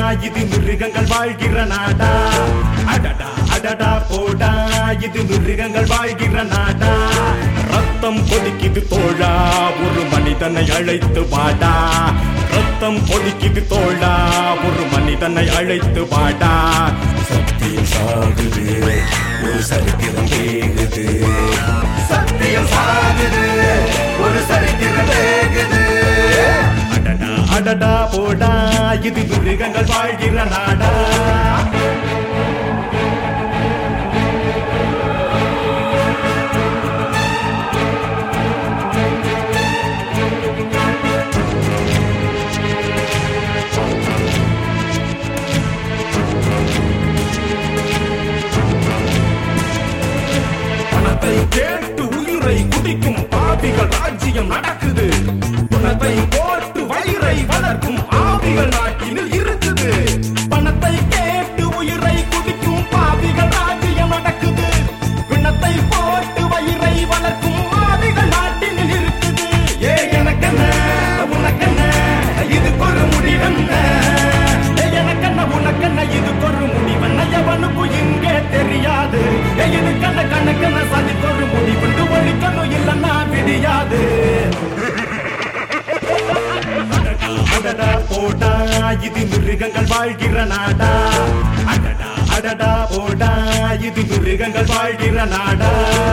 இது மிருகங்கள் வாழ்கிற நாடா அடடா அடடா போடா இது மிருகங்கள் வாழ்கிற நாடா ரத்தம் கொதிக்குது தோழா ஒரு மனிதனை அழைத்து வாடா ரத்தம் கொதிக்குது தோழா ஒரு மனிதனை அழைத்து வாடா சத்தியம் சாகுது ஒரு சரித்திரம் வேகுது சத்தியம் சாகுது ஒரு சரித்திரம் வேகுது அடடா அடடா போடா இது மிருகங்கள் வாழ்கிற நாடா பணத்தை கேட்டு உயிரை குடிக்கும் பாவிகள் ராஜ்யம் நடக்குது பணத்தை போட்டு வயிறை வளர்க்கும் ஆவிகள் நாட்டினில் இருக்குது பணத்தை கேட்டு உயிரை குடிக்கும் பாவிகள் ராஜ்யம் நடக்குது பிணத்தை போட்டு வயிறை வளர்க்கும் ஆவிகள் நாட்டினில் இருக்குது ஏ எனக்கென்ன உனக்கென்ன இதுக்கு ஒரு முடிவென்ன ஏ எனக்கென்ன உனக்கென்ன இதுக்கு ஒரு முடிவென்ன எவனுக்கும் இங்கே தெரியாது ஏ இதுக்கென்ன கணக்கென்ன சதிக்கு ஒரு முடிவுண்டு ஒழிக்கணும் இல்லைன்னா விடியாது அடடா போடா இது மிருகங்கள் வாழ்கிற நாடா அடடா அடடா போடா இது மிருகங்கள் வாழ்கிற நாடா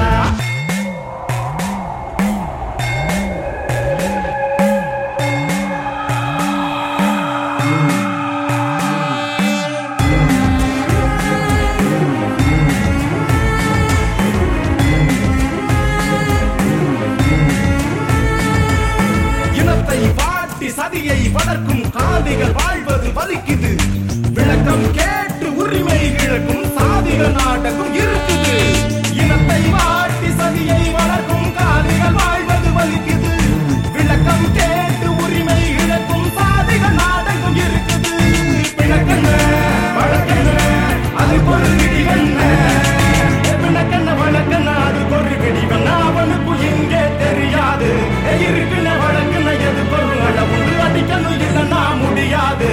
இனத்தை வாட்டி சதியை வளர்க்கும் காதிகள் வாழ்வது வலிக்குது விளக்கம் கேட்டு உரிமை இழக்கும் சாதிகள் நாடகம் இருக்குது இனத்தை வாட்டி சதியை வளர்க்கும் காதிகள் வாழ்வது வலிக்குது விளக்கம் கேட்டு உரிமை இழக்கும் சாதிகள் நாடகம் இருக்குது பிணக்கென்ன வழக்கென்ன அது ஒரு விடிவென்ன பிணக்கென்ன வழக்கென்ன அது ஒரு விடிவென்ன அவனுக்கு இங்கே தெரியாது இருக்குன வழக்குன எது பொருள் அளவுண்டு அடிக்கணும் இல்லைன்னா முடியாது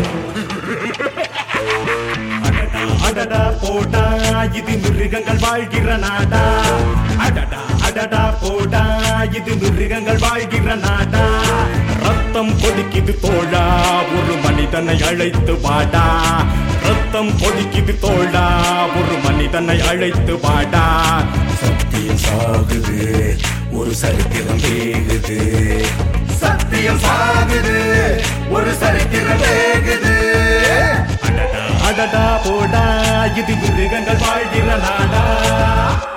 அடடா, அடடா போடா இது மிருகங்கள் வாழ்கிற நாடா அடடா அடடா போடா இது மிருகங்கள் வாழ்கிற நாடா ரத்தம் கொதிக்குது தோழா ஒரு மனிதனை அழைத்து வாடா ரத்தம் கொதிக்குது தோழா ஒரு மனிதனை அழைத்து வாடா சத்தியம் சாகுது ஒரு சரித்திரம் வேகுது சத்தியம் சாகுது ஒரு சரித்திரம் வேகுது அடடா அடடா போடா இது மிருகங்கள் வாழ்கிற நாடா